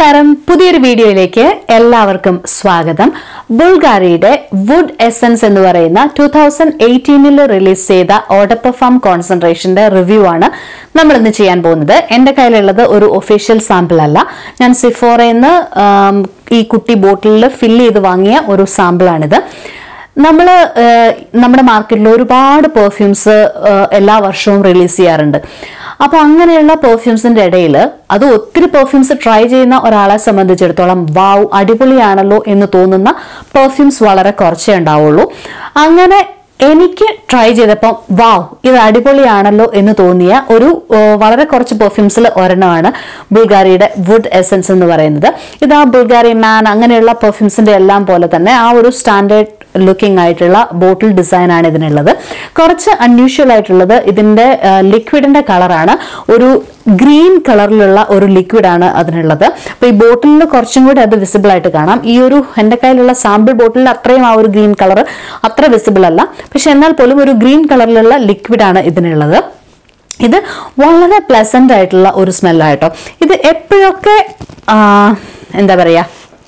നമസ്കാരം പുതിയൊരു വീഡിയോയിലേക്ക് എല്ലാവർക്കും സ്വാഗതം ബുൾഗാരിയുടെ വുഡ് എസൻസ് എന്ന് പറയുന്ന ടൂ തൗസൻഡ് എയ്റ്റീനിൽ റിലീസ് ചെയ്ത ഓഡപ്പഫാം കോൺസെൻട്രേഷന്റെ റിവ്യൂ ആണ് നമ്മൾ ഇന്ന് ചെയ്യാൻ പോകുന്നത് എൻ്റെ കയ്യിലുള്ളത് ഒരു ഒഫീഷ്യൽ സാമ്പിൾ അല്ല ഞാൻ സിഫോറയിൽ ഈ കുട്ടി ബോട്ടിലിൽ ഫില്ല് ചെയ്ത് വാങ്ങിയ ഒരു സാമ്പിളാണിത് നമ്മൾ നമ്മുടെ മാർക്കറ്റിൽ ഒരുപാട് പെർഫ്യൂംസ് എല്ലാ വർഷവും റിലീസ് ചെയ്യാറുണ്ട് അപ്പോൾ അങ്ങനെയുള്ള പെർഫ്യൂംസിന്റെ ഇടയിൽ അത് ഒത്തിരി പെർഫ്യൂംസ് ട്രൈ ചെയ്യുന്ന ഒരാളെ സംബന്ധിച്ചിടത്തോളം വാവ് അടിപൊളിയാണല്ലോ എന്ന് തോന്നുന്ന പെർഫ്യൂംസ് വളരെ കുറച്ചേ ഉണ്ടാവുള്ളൂ അങ്ങനെ എനിക്ക് ട്രൈ ചെയ്തപ്പോൾ വാവ് ഇത് അടിപൊളിയാണല്ലോ എന്ന് തോന്നിയ ഒരു ഏഹ്, വളരെ കുറച്ച് പെർഫ്യൂംസിൽ ഒരെണ്ണമാണ് ബുൾഗാരിയുടെ വുഡ് എസൻസ് എന്ന് പറയുന്നത് ഇത് ആ ബുൾഗാരി മാൻ അങ്ങനെയുള്ള പെർഫ്യൂംസിന്റെ എല്ലാം പോലെ തന്നെ ആ ഒരു സ്റ്റാൻഡേർഡ് ലുക്കിംഗ് ആയിട്ടുള്ള ബോട്ടിൽ ഡിസൈൻ ആണ് ഇതിനുള്ളത് കുറച്ച് അൺയൂഷ്വൽ ആയിട്ടുള്ളത് ഇതിന്റെ ലിക്വിഡിന്റെ കളറാണ് ഒരു ഗ്രീൻ കളറിലുള്ള ഒരു ലിക്വിഡ് ആണ് അതിനുള്ളത് അപ്പൊ ഈ ബോട്ടിലിൽ കുറച്ചും കൂടി അത് വിസിബിൾ ആയിട്ട് കാണാം ഈ ഒരു എൻ്റെ കയ്യിലുള്ള സാമ്പിൾ ബോട്ടിലിൽ അത്രയും ആ ഒരു ഗ്രീൻ കളർ അത്ര വിസിബിൾ അല്ല പക്ഷെ എന്നാൽ പോലും ഒരു ഗ്രീൻ കളറിലുള്ള ലിക്വിഡ് ആണ് ഇതിനുള്ളത് ഇത് വളരെ പ്ലസന്റ് ആയിട്ടുള്ള ഒരു സ്മെല്ലായിട്ടോ ഇത് എപ്പോഴൊക്കെ ആ, എന്താ പറയാ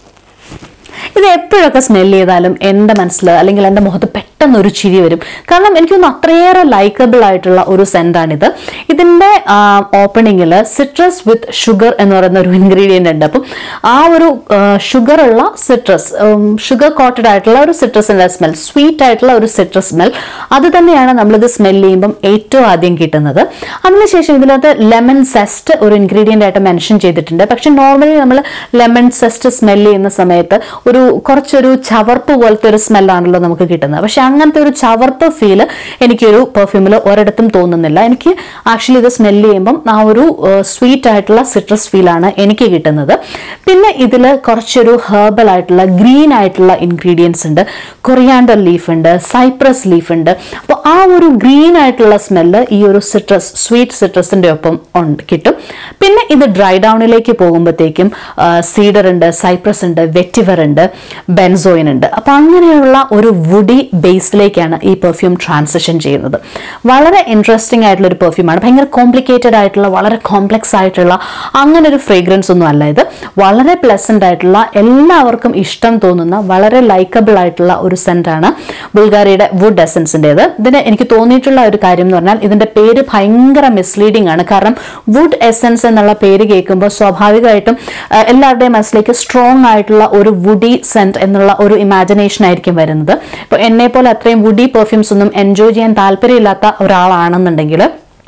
ഇത് എപ്പോഴൊക്കെ സ്മെൽ ചെയ്താലും എൻ്റെ മനസ്സിൽ അല്ലെങ്കിൽ എൻ്റെ മുഖത്ത് പെട്ടെന്ന് ഒരു ചിരി വരും കാരണം എനിക്കൊന്ന് അത്രയേറെ ലൈക്കബിൾ ആയിട്ടുള്ള ഒരു സെൻറ്റാണിത് ഇതിൻ്റെ ഓപ്പണിങ്ങിൽ സിട്രസ് വിത്ത് ഷുഗർ എന്ന് പറയുന്ന ഒരു ഇൻഗ്രീഡിയൻ്റ് ഉണ്ട് അപ്പം ആ ഒരു ഷുഗർ ഉള്ള സിട്രസ് ഷുഗർ കോട്ടഡ് ആയിട്ടുള്ള ഒരു സിട്രസിൻ്റെ സ്മെൽ സ്വീറ്റ് ആയിട്ടുള്ള ഒരു സിട്രസ് സ്മെൽ അത് തന്നെയാണ് നമ്മളിത് സ്മെൽ ചെയ്യുമ്പം ഏറ്റവും ആദ്യം കിട്ടുന്നത് അതിനുശേഷം ഇതിനകത്ത് ലെമൺ സെസ്റ്റ് ഒരു ഇൻഗ്രീഡിയൻ്റ് ആയിട്ട് മെൻഷൻ ചെയ്തിട്ടുണ്ട് പക്ഷെ നോർമലി നമ്മൾ ലെമൺ സെസ്റ്റ് സ്മെൽ ചെയ്യുന്ന സമയത്ത് ഒരു കുറച്ചൊരു ചവർപ്പ് പോലത്തെ ഒരു സ്മെല്ലാണല്ലോ നമുക്ക് കിട്ടുന്നത് പക്ഷെ അങ്ങനത്തെ ഒരു ചവർപ്പ് ഫീല് എനിക്കൊരു പെർഫ്യൂമിൽ ഒരിടത്തും തോന്നുന്നില്ല എനിക്ക് ആക്ച്വലി ഇത് സ്മെൽ ചെയ്യുമ്പം ആ ഒരു സ്വീറ്റ് ആയിട്ടുള്ള സിട്രസ് ഫീലാണ് എനിക്ക് കിട്ടുന്നത് പിന്നെ ഇതിൽ കുറച്ചൊരു ഹെർബൽ ആയിട്ടുള്ള ഗ്രീൻ ആയിട്ടുള്ള ഇൻഗ്രീഡിയൻസ് ഉണ്ട് കൊറിയാണ്ടർ ലീഫ് ഉണ്ട് സൈപ്രസ് ലീഫ് ഉണ്ട് അപ്പോൾ ആ ഒരു ഗ്രീൻ ആയിട്ടുള്ള സ്മെല്ല് ഈ ഒരു സിട്രസ് സ്വീറ്റ് സിട്രസിന്റെ ഒപ്പം ഉണ്ട് കിട്ടും പിന്നെ ഇത് ഡ്രൈ ഡൗണിലേക്ക് പോകുമ്പോഴത്തേക്കും സീഡർ ഉണ്ട് സൈപ്രസ് ഉണ്ട് വെറ്റിവർ ഉണ്ട് ബെൻസോയിൻ ഉണ്ട് അപ്പൊ അങ്ങനെയുള്ള ഒരു വുഡി ബേസിലേക്കാണ് ഈ പെർഫ്യൂം ട്രാൻസിഷൻ ചെയ്യുന്നത് വളരെ ഇൻട്രസ്റ്റിംഗ് ആയിട്ടുള്ള ഒരു പെർഫ്യൂമാണ് ഭയങ്കര കോംപ്ലിക്കേറ്റഡ് ആയിട്ടുള്ള വളരെ കോംപ്ലക്സ് ആയിട്ടുള്ള അങ്ങനെ ഒരു ഫ്രേഗ്രൻസ് ഒന്നും അല്ല ഇത് വളരെ പ്ലസന്റ് ആയിട്ടുള്ള എല്ലാവർക്കും ഇഷ്ടം തോന്നുന്ന വളരെ ലൈക്കബിൾ ആയിട്ടുള്ള ഒരു സെന്റാണ് ബുൾഗാരിയുടെ വുഡ് എസൻസിൻ്റെത് ഇതിന് എനിക്ക് തോന്നിയിട്ടുള്ള ഒരു കാര്യം എന്ന് പറഞ്ഞാൽ ഇതിന്റെ പേര് ഭയങ്കര മിസ്ലീഡിംഗ് ആണ് കാരണം വുഡ് എസൻസ് എന്നുള്ള പേര് കേൾക്കുമ്പോൾ സ്വാഭാവികമായിട്ടും ആ, എല്ലാവരുടെയും മനസ്സിലേക്ക് സ്ട്രോങ് ആയിട്ടുള്ള ഒരു വുഡി സെന്റ് എന്നുള്ള ഒരു ഇമാജിനേഷൻ ആയിരിക്കും വരുന്നത് ഇപ്പോൾ എന്നെ പോലെ അത്രയും വുഡി പെർഫ്യൂംസ് ഒന്നും എൻജോയ് ചെയ്യാൻ താല്പര്യമില്ലാത്ത ഒരാളാണെന്നുണ്ടെങ്കിൽ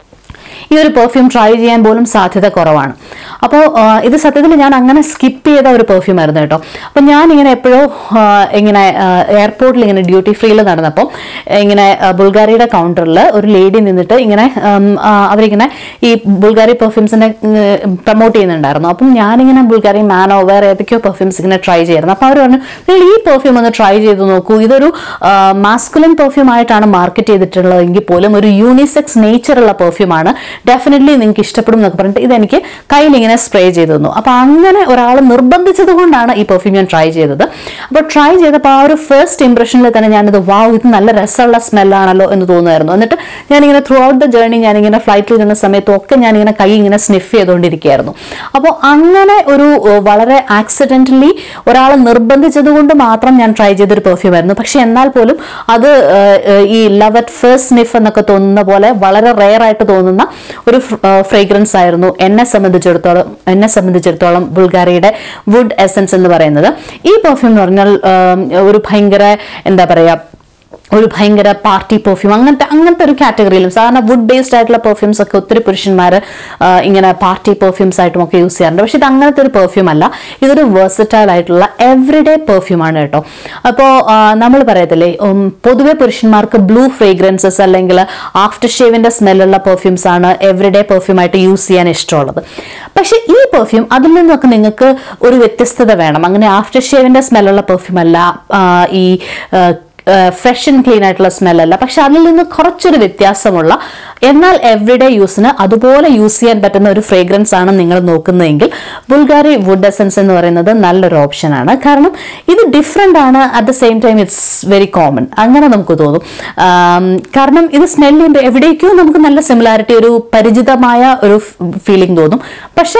ഈ ഒരു പെർഫ്യൂം ട്രൈ ചെയ്യാൻ പോലും സാധ്യത കുറവാണ് അപ്പോൾ ഇത് സത്യത്തിൽ ഞാൻ അങ്ങനെ സ്കിപ്പ് ചെയ്ത ഒരു പെർഫ്യൂം ആയിരുന്നു കേട്ടോ അപ്പോൾ ഞാൻ ഇങ്ങനെ എപ്പോഴോ ആ, ഇങ്ങനെ എയർപോർട്ടിൽ ഇങ്ങനെ ഡ്യൂട്ടി ഫ്രീയിൽ നടന്നപ്പോൾ ഇങ്ങനെ ആ, ബുൾഗാരിയുടെ കൗണ്ടറിൽ ഒരു ലേഡി നിന്നിട്ട് ഇങ്ങനെ ഉം, ആ, അവരിങ്ങനെ ഈ ബുൾഗാരി പെർഫ്യൂംസിനെ പ്രൊമോട്ട് ചെയ്യുന്നുണ്ടായിരുന്നു അപ്പം ഞാനിങ്ങനെ ബുൾഗാരി മാനോ വേറെ ഏതൊക്കെയോ പെർഫ്യൂംസ് ഇങ്ങനെ ട്രൈ ചെയ്യായിരുന്നു അപ്പോൾ അവർ പറഞ്ഞു നിങ്ങൾ ഈ പെർഫ്യൂം ഒന്ന് ട്രൈ ചെയ്ത് നോക്കൂ ഇതൊരു മാസ്കുലൻ പെർഫ്യൂം ആയിട്ടാണ് മാർക്കറ്റ് ചെയ്തിട്ടുള്ളതെങ്കിൽ പോലും ഒരു യൂണിസെക്സ് നേച്ചറുള്ള പെർഫ്യൂമാണ് ഡെഫിനറ്റ്ലി നിങ്ങൾക്ക് ഇഷ്ടപ്പെടും എന്നൊക്കെ പറഞ്ഞിട്ട് ഇതെനിക്ക് കയ്യിൽ ഇങ്ങനെ സ്പ്രേ ചെയ്ത് തന്നു അപ്പോൾ അങ്ങനെ ഒരാൾ നിർബന്ധിച്ചത് കൊണ്ടാണ് ഈ പെർഫ്യൂം ഞാൻ ട്രൈ ചെയ്തത് അപ്പോൾ ട്രൈ ചെയ്തപ്പോൾ ആ ഒരു ഫസ്റ്റ് ഇംപ്രഷനിൽ തന്നെ ഞാനിത് വാവ് ഇത് നല്ല രസമുള്ള സ്മെല്ലാണല്ലോ എന്ന് തോന്നുമായിരുന്നു എന്നിട്ട് ഞാനിങ്ങനെ ത്രൂ ഔട്ട് ദ ജേർണി ഞാനിങ്ങനെ ഫ്ലൈറ്റിൽ ഇരുന്ന സമയത്തും ഒക്കെ ഞാനിങ്ങനെ കൈ ഇങ്ങനെ സ്നിഫ് ചെയ്തുകൊണ്ടിരിക്കുകയായിരുന്നു അപ്പോൾ അങ്ങനെ ഒരു ഏഹ്, വളരെ ആക്സിഡന്റലി ഒരാൾ നിർബന്ധിച്ചത് കൊണ്ട് മാത്രം ഞാൻ ട്രൈ ചെയ്തൊരു പെർഫ്യൂം ആയിരുന്നു പക്ഷെ എന്നാൽ പോലും അത് ഏഹ്, ഏഹ്, ഈ ലവ് അറ്റ് ഫസ്റ്റ് സ്നിഫ് എന്നൊക്കെ തോന്നുന്ന പോലെ വളരെ റെയർ ആയിട്ട് തോന്നുന്ന ഒരു ഫ്രേഗ്രൻസ് ആയിരുന്നു എന്നെ സംബന്ധിച്ചിടത്തോളം എന്നെ സംബന്ധിച്ചിടത്തോളം ബുൾഗാരിയുടെ വുഡ് എസൻസ് എന്ന് പറയുന്നത് ഈ പെർഫ്യൂം എന്ന് പറഞ്ഞാൽ ഏഹ്, ഒരു ഭയങ്കര എന്താ പറയാ ഒരു ഭയങ്കര പാർട്ടി പെർഫ്യൂം അങ്ങനത്തെ അങ്ങനത്തെ ഒരു കാറ്റഗറിയിലും സാധാരണ വുഡ് ബേസ്ഡ് ആയിട്ടുള്ള പെർഫ്യൂംസ് ഒക്കെ ഒത്തിരി പുരുഷന്മാർ ഇങ്ങനെ പാർട്ടി പെർഫ്യൂംസ് ആയിട്ടും ഒക്കെ യൂസ് ചെയ്യാറുണ്ട് പക്ഷെ ഇത് അങ്ങനത്തെ ഒരു പെർഫ്യൂം അല്ല ഇതൊരു വേഴ്സറ്റൈൽ ആയിട്ടുള്ള എവറിഡേ പെർഫ്യൂം ആണ് കേട്ടോ അപ്പോൾ നമ്മൾ പറയത്തില്ലേ ഉം, പൊതുവെ പുരുഷന്മാർക്ക് ബ്ലൂ ഫ്രേഗ്രൻസസ് അല്ലെങ്കിൽ ആഫ്റ്റർ ഷേവിന്റെ സ്മെല്ലുള്ള പെർഫ്യൂംസ് ആണ് എവറിഡേ പെർഫ്യൂം ആയിട്ട് യൂസ് ചെയ്യാൻ ഇഷ്ടമുള്ളത് പക്ഷെ ഈ പെർഫ്യൂം അതിൽ നിന്നൊക്കെ നിങ്ങൾക്ക് ഒരു വ്യത്യസ്തത വേണം അങ്ങനെ ആഫ്റ്റർ ഷേവിന്റെ സ്മെല്ലുള്ള പെർഫ്യൂം അല്ല ആ, ഈ ആ, ഫ്രഷ് ആൻഡ് ക്ലീൻ ആയിട്ടുള്ള സ്മെല്ലല്ല പക്ഷെ അതിൽ നിന്ന് കുറച്ചൊരു വ്യത്യാസമുള്ള എന്നാൽ എവറിഡേ യൂസിന് അതുപോലെ യൂസ് ചെയ്യാൻ പറ്റുന്ന ഒരു ഫ്രേഗ്രൻസ് ആണ് നിങ്ങൾ നോക്കുന്നതെങ്കിൽ ബുൾഗാരി വുഡ് എസൻസ് എന്ന് പറയുന്നത് നല്ലൊരു ഓപ്ഷനാണ് കാരണം ഇത് ഡിഫറെൻ്റ് ആണ് at the same time it's very common അങ്ങനെ നമുക്ക് തോന്നും ആം, കാരണം ഇത് സ്മെൽ ചെയ്യുമ്പോൾ എവിടേക്കോ നമുക്ക് നല്ല സിമിലാരിറ്റി ഒരു പരിചിതമായ ഒരു ഫീലിംഗ് തോന്നും പക്ഷെ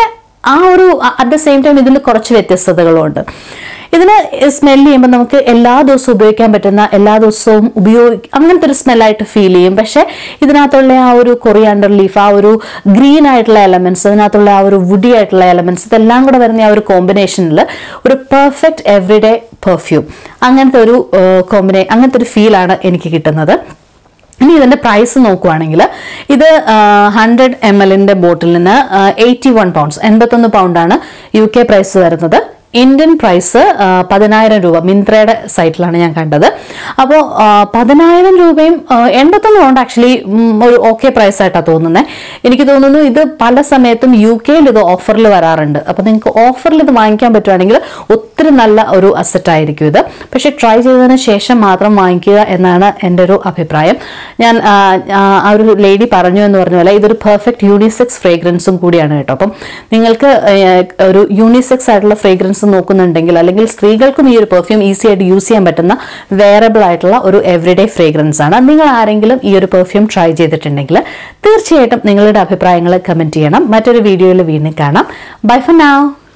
ആ ഒരു അറ്റ് ദ സെയിം ടൈം ഇതിൽ കുറച്ച് വ്യത്യസ്തതകളുണ്ട് ഇതിന് സ്മെൽ ചെയ്യുമ്പോൾ നമുക്ക് എല്ലാ ദിവസവും ഉപയോഗിക്കാൻ പറ്റുന്ന എല്ലാ ദിവസവും ഉപയോഗി അങ്ങനത്തെ ഒരു സ്മെല്ലായിട്ട് ഫീൽ ചെയ്യും പക്ഷേ ഇതിനകത്തുള്ള ആ ഒരു കൊറിയാണ്ടർ ലീഫ് ആ ഒരു ഗ്രീൻ ആയിട്ടുള്ള എലമെന്റ്സ് അതിനകത്തുള്ള ആ ഒരു വുഡി ആയിട്ടുള്ള എലമെന്റ്സ് ഇതെല്ലാം കൂടെ വരുന്ന ആ ഒരു കോമ്പിനേഷനിൽ ഒരു പെർഫെക്റ്റ് എവറിഡേ പെർഫ്യൂം അങ്ങനത്തെ ഒരു കോമ്പിനേ അങ്ങനത്തെ ഒരു ഫീലാണ് എനിക്ക് കിട്ടുന്നത് ഇനി ഇതിന്റെ പ്രൈസ് നോക്കുവാണെങ്കിൽ ഇത് ഹൺഡ്രഡ് എം എല്ലിന്റെ ബോട്ടിൽ നിന്ന് എയ്റ്റി വൺ പൗണ്ട്സ് എൺപത്തൊന്ന് പൗണ്ടാണ് യു കെ പ്രൈസ് വരുന്നത് ഇന്ത്യൻ പ്രൈസ് പതിനായിരം രൂപ മിന്ത്രയുടെ സൈറ്റിലാണ് ഞാൻ കണ്ടത് അപ്പോൾ പതിനായിരം രൂപയും ആ, എൺപത്തൊന്ന് പൗണ്ട് ആക്ച്വലി ഒരു ഓക്കെ പ്രൈസ് ആയിട്ടാണ് തോന്നുന്നത് എനിക്ക് തോന്നുന്നു ഇത് പല സമയത്തും യു കെയിൽ ഇത് ഓഫറിൽ വരാറുണ്ട് അപ്പോൾ നിങ്ങൾക്ക് ഓഫറിൽ ഇത് വാങ്ങിക്കാൻ പറ്റുവാണെങ്കിൽ ഒത്തിരി നല്ല ഒരു അസറ്റ് ആയിരിക്കും ഇത് പക്ഷേ ട്രൈ ചെയ്തതിന് ശേഷം മാത്രം വാങ്ങിക്കുക എന്നാണ് എൻ്റെ ഒരു അഭിപ്രായം ഞാൻ ആ, ആ ആ ഒരു ലേഡി പറഞ്ഞു എന്ന് പറഞ്ഞ പോലെ ഇതൊരു പെർഫെക്റ്റ് യൂണിസെക്സ് ഫ്രേഗ്രൻസും കൂടിയാണ് കേട്ടോ അപ്പം നിങ്ങൾക്ക് ഏർ, ഒരു യൂണിസെക്സ് ആയിട്ടുള്ള ഫ്രേഗ്രൻസ് നോക്കുന്നുണ്ടെങ്കിൽ അല്ലെങ്കിൽ സ്ത്രീകൾക്കും ഈ ഒരു പെർഫ്യൂം ഈസി ആയിട്ട് യൂസ് ചെയ്യാൻ പറ്റുന്ന വേറബിൾ ആയിട്ടുള്ള ഒരു എവറിഡേ ഫ്രേഗ്രൻസ് ആണ് നിങ്ങൾ ആരെങ്കിലും ഈ ഒരു പെർഫ്യൂം ട്രൈ ചെയ്തിട്ടുണ്ടെങ്കിൽ തീർച്ചയായിട്ടും നിങ്ങളുടെ അഭിപ്രായങ്ങൾ കമന്റ് ചെയ്യണം മറ്റൊരു വീഡിയോയിൽ വീണ്ടും കാണാം ബൈ ഫോർ നാവ്